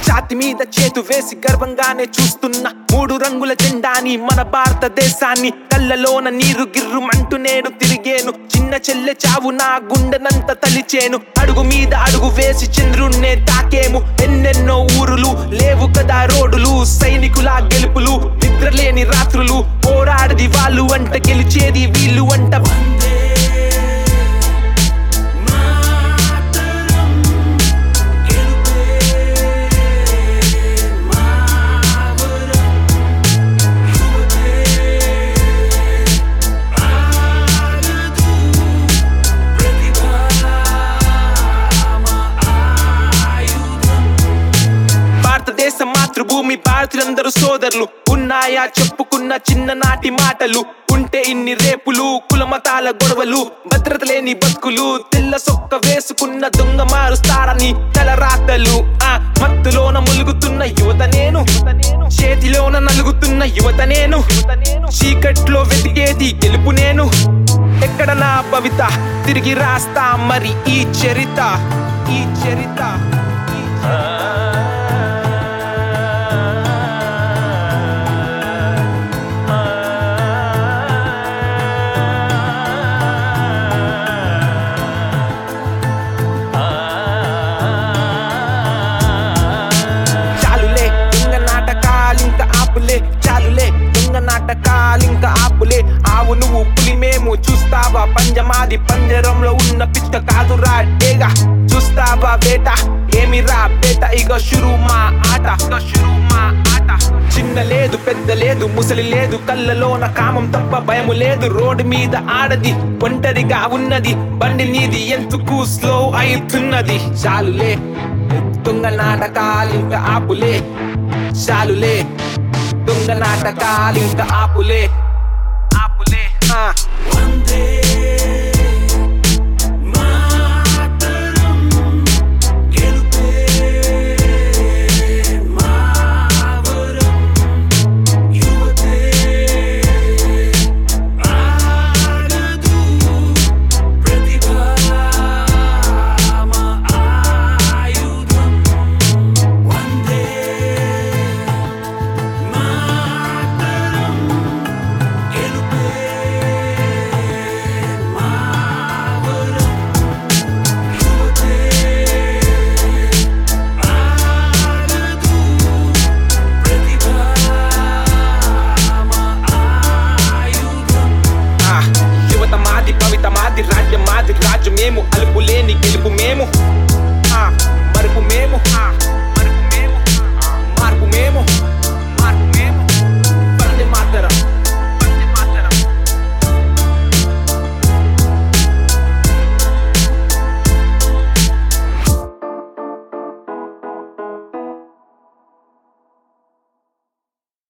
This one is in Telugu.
ఛాతి మీద చేతు వేసి గర్వంగానే చూస్తున్న మూడు రంగుల జెండాని మన భారతదేశాన్ని కళ్ళలోన నీరు గిర్రుమంటూ నేను తిరిగేను చిన్న చెల్లె చావు నా గుండెనంత తలిచేను అడుగు మీద అడుగు వేసి చంద్రుణ్ణే తాకేము ఎన్నెన్నో ఊరులు లేవు కదా రోడ్డులు సైనికుల గెలుపులు నిద్రలేని రాత్రులు పోరాడది వాళ్ళు అంట గెలిచేది వీళ్ళు అంట భారతదేశ మాతృభూమి భారతీయులందరూ సోదరులు ఉన్నాయా చెప్పుకున్న చిన్ననాటి మాటలు ఉంటే ఇన్ని రేపులు కులమతాల గొడవలు భద్రత లేని బతుకులు తెల్ల సొక్క వేసుకున్న దొంగ మారుస్తారని తలరాతలు ఆ మత్తులోన ములుగుతున్న యువత నేను చేతిలోన నలుగుతున్న యువత నేను చీకట్లో వెతికేది గెలుపు నేను ఎక్కడ నా భవిత తిరిగి రాస్తా మరి ఈ చరిత ఈ చరిత ఈ చాలులే దొంగ నాటకాలింక ఆపులే చాలులే దొంగ నాటకాలింక ఆపులే ఆవు నువ్వు పులి మేము చూస్తావా పంజమాది పంజరంలో ఉన్న పిట్ట కాదురా డేగా చూస్తావా బేట ఏమిరా బేట ఇక షురు మా ఆట ఇక షురు మా ఆట చిన్న లేదు పెద్ద లేదు ముసలి లేదు కళ్ళలోన కామం తప్ప భయము లేదు రోడ్డు మీద ఆడది ఒంటరిగా ఉన్నది బండి నీది ఎందుకు స్లో అవుతున్నది చాలులే దొంగ నాటకాలింక ఆపులే చాలులే దొంగ నాటకాలింక ఆపులే ఆపులే ఆ. ఆ, యువత మాది భవిత మాది రాజ్యం మాది రాజ్యం మేము అలుపు